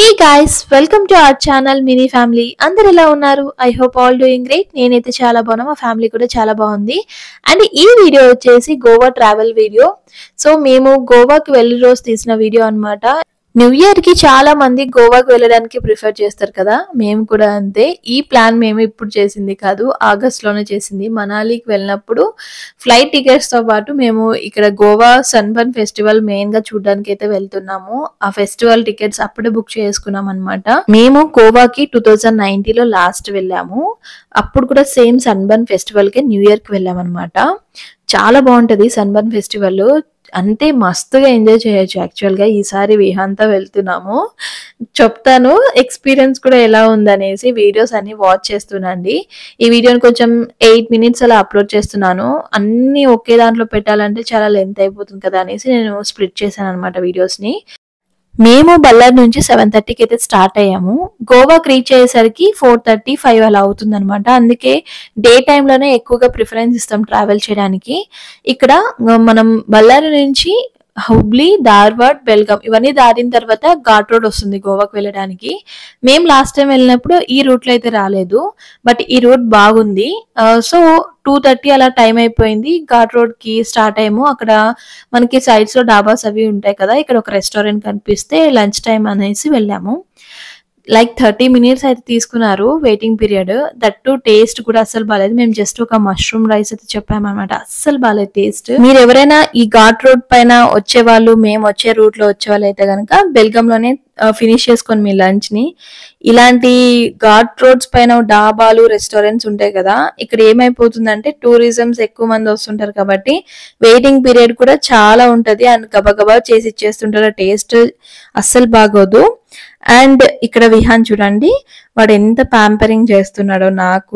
Hey guys welcome to our channel mini family అందరు ఎలా ఉన్నారు I hope all doing great నేనైతే చాలా బాగున్నా మా ఫ్యామిలీ కూడా చాలా బాగుంది అండ్ ఈ వీడియో వచ్చేసి గోవా ట్రావెల్ వీడియో సో మేము గోవాకి వెళ్ళి రోజు తీసిన వీడియో అన్నమాట న్యూ ఇయర్ కి చాలా మంది గోవాకి వెళ్ళడానికి ప్రిఫర్ చేస్తారు కదా మేము కూడా అంతే ఈ ప్లాన్ మేము ఇప్పుడు చేసింది కాదు ఆగస్ట్ లోనే చేసింది మనాలికి వెళ్ళినప్పుడు ఫ్లైట్ టికెట్స్ తో పాటు మేము ఇక్కడ గోవా సన్బర్న్ ఫెస్టివల్ మెయిన్ గా చూడడానికి అయితే వెళ్తున్నాము ఆ ఫెస్టివల్ టికెట్స్ అప్పుడే బుక్ చేసుకున్నాం అనమాట మేము గోవాకి టూ థౌజండ్ నైన్టీలో లాస్ట్ వెళ్ళాము అప్పుడు కూడా సేమ్ సన్బర్న్ ఫెస్టివల్ కి న్యూ ఇయర్ కి వెళ్ళామన్నమాట చాలా బాగుంటది సన్బర్న్ ఫెస్టివల్ అంతే మస్తుగా ఎంజాయ్ చేయొచ్చు యాక్చువల్ గా ఈసారి విహాంతా వెళ్తున్నాము చెప్తాను ఎక్స్పీరియన్స్ కూడా ఎలా ఉందనేసి వీడియోస్ అన్ని వాచ్ చేస్తున్నాండి ఈ వీడియోని కొంచెం ఎయిట్ మినిట్స్ అలా అప్లోడ్ చేస్తున్నాను అన్ని ఒకే దాంట్లో పెట్టాలంటే చాలా లెంత్ అయిపోతుంది కదా అనేసి నేను స్ప్లిట్ చేశాను అనమాట వీడియోస్ ని మేము బళ్ళారి నుంచి సెవెన్ థర్టీకి అయితే స్టార్ట్ అయ్యాము గోవాకి రీచ్ అయ్యేసరికి ఫోర్ థర్టీ ఫైవ్ అలా అవుతుంది అనమాట అందుకే డే టైంలోనే ఎక్కువగా ప్రిఫరెన్స్ ఇస్తాం ట్రావెల్ చేయడానికి ఇక్కడ మనం బళ్ళారి నుంచి హుబ్లీ ధార్వాడ్ బెల్గాం ఇవన్నీ దాటిన తర్వాత ఘాట్ రోడ్ వస్తుంది గోవాకి వెళ్ళడానికి మేము లాస్ట్ టైం వెళ్ళినప్పుడు ఈ రూట్ లో అయితే రాలేదు బట్ ఈ రూట్ బాగుంది సో టూ థర్టీ అలా టైం అయిపోయింది ఘాట్ రోడ్ కి స్టార్ట్ అయ్యాము అక్కడ మనకి సైడ్స్ లో డాబాస్ అవి ఉంటాయి కదా ఇక్కడ ఒక రెస్టారెంట్ కనిపిస్తే లంచ్ టైం అనేసి వెళ్ళాము లైక్ థర్టీ మినిట్స్ అయితే తీసుకున్నారు waiting period that too taste కూడా అస్సలు బాగాలేదు మేము జస్ట్ ఒక మష్రూమ్ రైస్ అయితే చెప్పామన్నమాట అస్సలు బాగాలేదు టేస్ట్ మీరు ఎవరైనా ఈ ఘాట్ రోడ్ పైన వచ్చే వాళ్ళు మేము వచ్చే రూట్ లో వచ్చే వాళ్ళు అయితే కనుక బెల్గంలోనే ఫినిష్ చేసుకొని మీ లంచ్ ని ఇలాంటి ఘాట్ రోడ్స్ పైన డాబాలు రెస్టారెంట్స్ ఉంటాయి కదా ఇక్కడ ఏమైపోతుందంటే టూరిజమ్స్ ఎక్కువ మంది వస్తుంటారు కాబట్టి వెయిటింగ్ పీరియడ్ కూడా చాలా ఉంటది అండ్ గబగబా చేసి ఇచ్చేస్తుంటారు టేస్ట్ అస్సలు బాగోదు అండ్ ఇక్కడ విహాన్ చూడండి వాడు ఎంత ప్యాంపరింగ్ చేస్తున్నాడో నాకు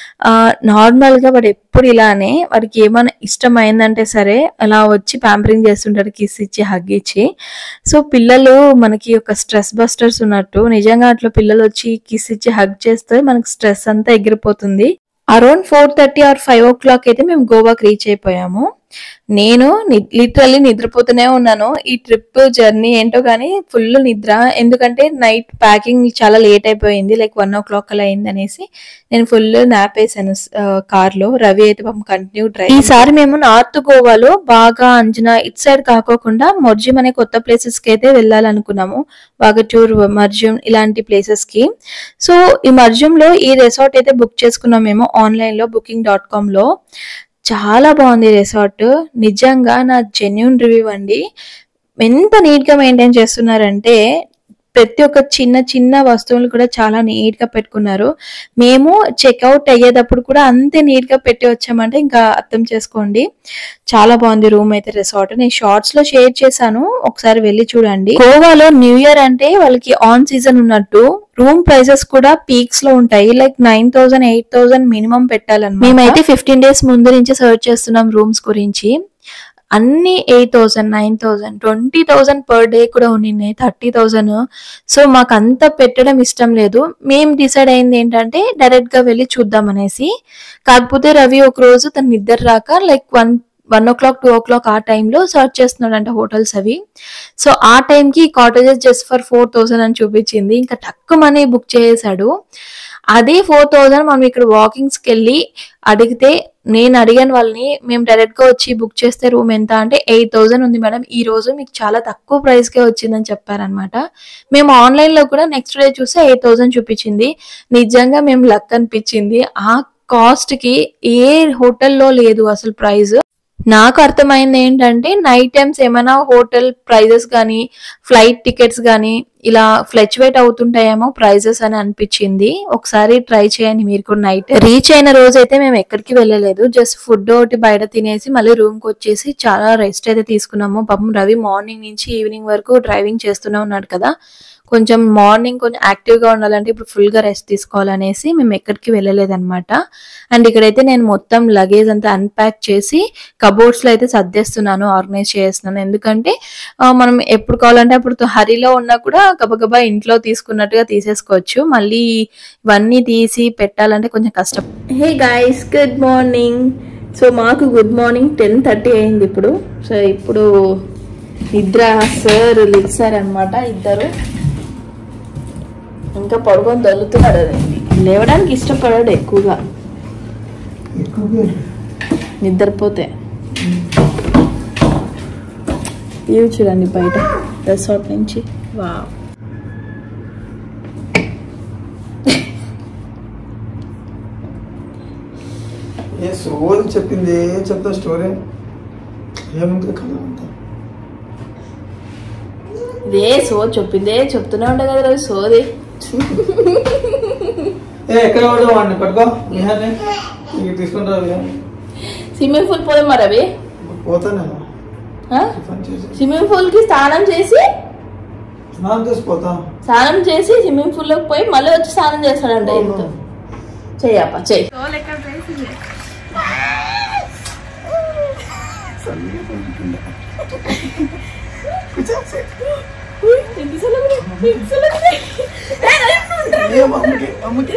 నార్మల్ గా వాడు ఎప్పుడు ఇలానే వాడికి ఏమైనా ఇష్టమైందంటే సరే అలా వచ్చి ప్యాంపరింగ్ చేస్తుంటాడు కిస్ ఇచ్చి హగ్ ఇచ్చి సో పిల్లలు మనకి ఒక స్ట్రెస్ బస్టర్స్ ఉన్నట్టు నిజంగా అట్లా పిల్లలు వచ్చి కిస్ ఇచ్చి హగ్ చేస్తే మనకి స్ట్రెస్ అంతా ఎగిరిపోతుంది around four thirty or five o'clock అయితే మేము గోవాకి రీచ్ అయిపోయాము నేను లిటరల్లీ నిద్రపోతూనే ఉన్నాను ఈ ట్రిప్ జర్నీ ఏంటో కానీ ఫుల్ నిద్ర ఎందుకంటే నైట్ ప్యాకింగ్ చాలా లేట్ అయిపోయింది లైక్ వన్ ఓ క్లాక్ అలా అయింది అనేసి నేను ఫుల్ నాప్ వేసాను కార్ లో రవి అయితే పాపం కంటిన్యూ డ్రైవ్ ఈసారి మేము నార్త్ గోవాలో బాగా అంజనా ఇట్ సైడ్ కాకోకుండా మొర్జిమ్ అనే కొత్త ప్లేసెస్ కి అయితే వెళ్ళాలనుకున్నాము వాగటూర్ మర్జ్యూమ్ ఇలాంటి ప్లేసెస్ కి సో ఈ మర్జ్యూమ్ లో ఈ రిసార్ట్ అయితే బుక్ చేసుకున్నాం మేము ఆన్లైన్ లో బుకింగ్ డాట్ కామ్ లో చాలా బాగుంది రిసార్ట్ నిజంగా నా జెన్యున్ రివ్యూ అండి ఎంత నీట్ గా మెయింటైన్ చేస్తున్నారంటే ప్రతి ఒక్క చిన్న చిన్న వస్తువులు కూడా చాలా నీట్ గా పెట్టుకున్నారు మేము చెక్అవుట్ అయ్యేటప్పుడు కూడా అంతే నీట్ గా పెట్టి వచ్చామంటే ఇంకా అర్థం చేసుకోండి చాలా బాగుంది రూమ్ అయితే రిసార్ట్ నేను షార్ట్స్ లో షేర్ చేశాను ఒకసారి వెళ్ళి చూడండి గోవాలో న్యూ ఇయర్ అంటే వాళ్ళకి ఆన్ సీజన్ ఉన్నట్టు రూమ్ ప్రైసెస్ కూడా పీక్స్ లో ఉంటాయి like nine thousand eight thousand minimum పెట్టాలన్నమాట మేమైతే ఫిఫ్టీన్ డేస్ ముందు నుంచి సర్చ్ చేస్తున్నాం రూమ్స్ గురించి అన్ని eight thousand nine thousand twenty thousand per day కూడా ఉండినాయి థర్టీ థౌసండ్ సో మాకు అంత పెట్టడం ఇష్టం లేదు మేము డిసైడ్ అయింది ఏంటంటే డైరెక్ట్ గా వెళ్ళి చూద్దాం అనేసి కాకపోతే రవి ఒక రోజు తన నిద్ర రాక like one one o'clock two o'clock ఆ టైంలో సర్చ్ చేస్తున్నాడంట హోటల్స్ అవి సో ఆ టైంకి cottages just for four thousand అని చూపించింది ఇంకా తక్కువ మనీ బుక్ చేసాడు అదే ఫోర్ థౌసండ్ మనం ఇక్కడ వాకింగ్స్ కి వెళ్ళి అడిగితే నేను అడిగాను వాళ్ళని మేము డైరెక్ట్ గా వచ్చి బుక్ చేస్తే రూమ్ ఎంత అంటే ఎయిట్ థౌసండ్ ఉంది మేడం ఈ రోజు మీకు చాలా తక్కువ ప్రైస్ కే వచ్చిందని చెప్పారనమాట మేము ఆన్లైన్ లో కూడా నెక్స్ట్ డే చూస్తే ఎయిట్ థౌసండ్ చూపించింది నిజంగా మేము లక్ అనిపించింది ఆ కాస్ట్ కి ఏ హోటల్లో లేదు అసలు ప్రైస్ నాకు అర్థమైంది ఏంటంటే నైట్ టైమ్స్ ఏమైనా హోటల్ ప్రైజెస్ కానీ ఫ్లైట్ టికెట్స్ కానీ ఇలా ఫ్లెక్చువేట్ అవుతుంటాయేమో ప్రైజెస్ అని అనిపించింది ఒకసారి ట్రై చేయండి మీరు కూడా నైట్ రీచ్ అయిన రోజు అయితే మేము ఎక్కడికి వెళ్ళలేదు జస్ట్ ఫుడ్ ఒకటి బయట తినేసి మళ్ళీ రూమ్ కి వచ్చేసి చాలా రెస్ట్ అయితే తీసుకున్నాము పాపం రవి మార్నింగ్ నుంచి ఈవినింగ్ వరకు డ్రైవింగ్ చేస్తూనే ఉన్నాడు కదా కొంచెం మార్నింగ్ కొంచెం యాక్టివ్ గా ఉండాలంటే ఇప్పుడు ఫుల్ గా రెస్ట్ తీసుకోవాలనేసి మేము ఎక్కడికి వెళ్ళలేదన్నమాట అండ్ ఇక్కడైతే నేను మొత్తం లగేజ్ అంతా అన్ప్యాక్ చేసి కబోర్డ్స్ లో అయితే సర్దేస్తున్నాను ఆర్గనైజ్ చేస్తున్నాను ఎందుకంటే ఆ, మనం ఎప్పుడు కావాలంటే అప్పుడు హరిలో ఉన్నా కూడా గబగబా ఇంట్లో తీసుకున్నట్టుగా తీసేసుకోవచ్చు మళ్ళీ ఇవన్నీ తీసి పెట్టాలంటే కొంచెం కష్టం hey guys good morning so మాకు గుడ్ మార్నింగ్ టెన్ థర్టీ అయింది ఇప్పుడు సో ఇప్పుడు నిద్ర సార్ లిగ్సార్ అనమాట ఇద్దరు ఇంకా పడుకొని దొల్లుతున్నాడు అది లేవడానికి ఇష్టపడాడు ఎక్కువగా ఎక్కువ నిద్రపోతే వ్యూ చూడండి బయట రిసార్ట్ నుంచి వా ఏ సోది చెప్పింది ఏం చెప్తా స్టోరీ ఏముంది కథ అంతా ఇదే సో చెప్పిందే చెప్తూనే ఉండే కదా రోజు సోది ఏ ఎక్కడ పడదాం వాడిని పట్టుకో విహాన్ని నీకు తీసుకుంటారా విహాన్ని స్విమ్మింగ్ పూల్ పోదాం మరి అవి పోతా నేను ఆ? పని చేసి స్విమ్మింగ్ పూల్ కి స్నానం చేసి స్నానం చేసి పోతా స్నానం చేసి స్విమ్మింగ్ పూల్ లోకి పోయి మళ్ళీ వచ్చి స్నానం చేస్తాడంట ఇంత చెయ్యప్ప చెయ్యి ఏ అమ్మకి అమ్మకి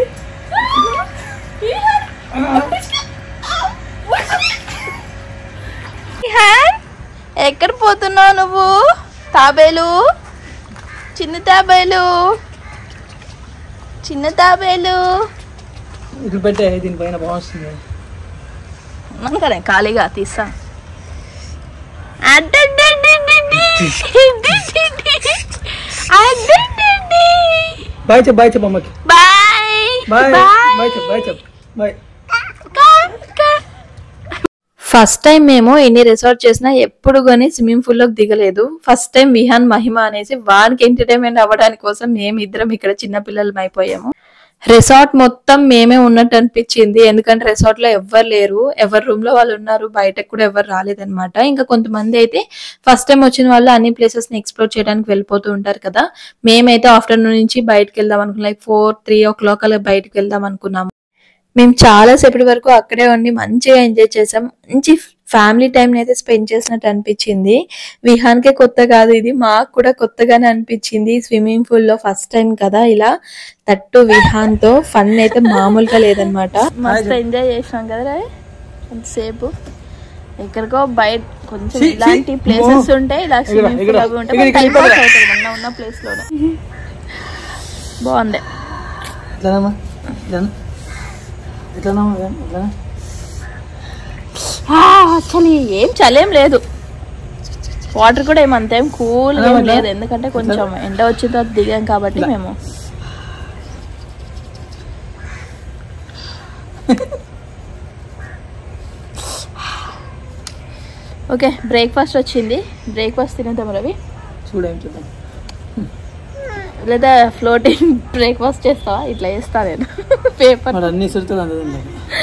ఎక్కడ పోతున్నావు నువ్వు తాబేలు చిన్న తాబేలు చిన్న తాబేలు ఇక్కడ పెట్టే దీనిపైన బాగుంటుంది మనకనే ఖాళీగా తీస్తా బాయ్ చెప్పు బాయ్ చెప్పు అమ్మకి బాయ్ బాయ్ బాయ్ చెప్పు బాయ్ చెప్పు బాయ్ ఫస్ట్ టైం మేము ఎన్ని రిసార్ట్ చేసినా ఎప్పుడు కానీ స్విమ్మింగ్ పూల్ లోకి దిగలేదు ఫస్ట్ టైం విహాన్ మహిమ అనేసి వానికి ఎంటర్టైన్మెంట్ అవ్వడానికి కోసం మేము ఇద్దరం ఇక్కడ చిన్న పిల్లలం అయిపోయాము రిసార్ట్ మొత్తం మేమే ఉన్నట్టు అనిపించింది ఎందుకంటే రిసార్ట్ లో ఎవ్వరు లేరు ఎవరి రూమ్ లో వాళ్ళు ఉన్నారు బయటకు కూడా ఎవరు రాలేదన్నమాట ఇంకా కొంతమంది అయితే ఫస్ట్ టైం వచ్చిన వాళ్ళు అన్ని ప్లేసెస్ ని ఎక్స్ప్లోర్ చేయడానికి వెళ్ళిపోతూ ఉంటారు కదా మేమైతే ఆఫ్టర్నూన్ నుంచి బయటకు వెళ్దాం అనుకున్నాం like four three o'clock అలా బయటకు వెళ్దాం అనుకున్నాము మేము చాలా సేపటి వరకు అక్కడే ఉండి మంచిగా ఎంజాయ్ చేసాం మంచి ఫ్యామిలీ టైం అయితే స్పెండ్ చేసినట్టు అనిపించింది విహాన్కే కొత్త కాదు ఇది మాకు కూడా కొత్తగానే అనిపించింది స్విమ్మింగ్ పూల్ లో ఫస్ట్ టైం కదా ఇలా తట్టు విహాన్ తో ఫన్ అయితే మామూలుగా లేదనమాట మస్తు ఎంజాయ్ చేసినాం కదా ఎంతసేపు ఎక్కడికో బయట కొంచెం ఛీ, ఛీ, ఇలాంటి ప్లేసెస్ ఓ. ఉంటే ఇలా ఇక్కడ, స్విమ్మింగ్ ఇక్కడ, పూల్ అవి ఉంటే ఇక్కడ, టైం ఇక్కడ, పాస్ ఇక్కడ. అవుతుంది మొన్న ఉన్న ప్లేస్ లోనే బాగుంది ఎట్లానమ్మా ఎట్లానా ఎట్లానమ్మా ఎట్లానా ఆ, చలి ఏం చలేం లేదు వాటర్ కూడా ఏమంతేం కూల్ ఏం లేదు ఎందుకంటే కొంచెం ఎండ వచ్చిన తర్వాత దిగాం కాబట్టి మేము ఓకే బ్రేక్ఫాస్ట్ వచ్చింది బ్రేక్ఫాస్ట్ తినేద్దాం రవి చూడు ఏం చూద్దాం లేదా ఫ్లోటింగ్ బ్రేక్ఫాస్ట్ చేస్తావా ఇట్లా చేస్తా నేను పేపర్ మరి అన్ని సురుతులు అందదండి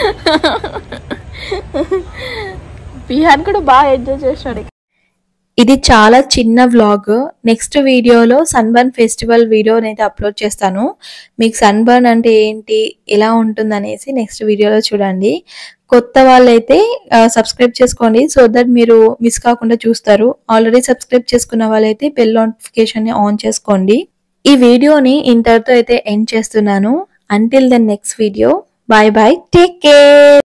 బిహాన్ కూడా బాగా ఎంజాయ్ చేసినాడు ఇది చాలా చిన్న వ్లాగ్ నెక్స్ట్ వీడియోలో సన్బర్న్ ఫెస్టివల్ వీడియో అయితే అప్లోడ్ చేస్తాను మీకు సన్బర్న్ అంటే ఏంటి ఎలా ఉంటుంది అనేసి నెక్స్ట్ వీడియోలో చూడండి కొత్త వాళ్ళైతే సబ్స్క్రైబ్ చేసుకోండి సో దట్ మీరు మిస్ కాకుండా చూస్తారు ఆల్రెడీ సబ్స్క్రైబ్ చేసుకున్న వాళ్ళైతే బెల్ నోటిఫికేషన్ ని ఆన్ చేసుకోండి ఈ వీడియోని ఇంతటితో అయితే ఎండ్ చేస్తున్నాను until the next video bye bye take care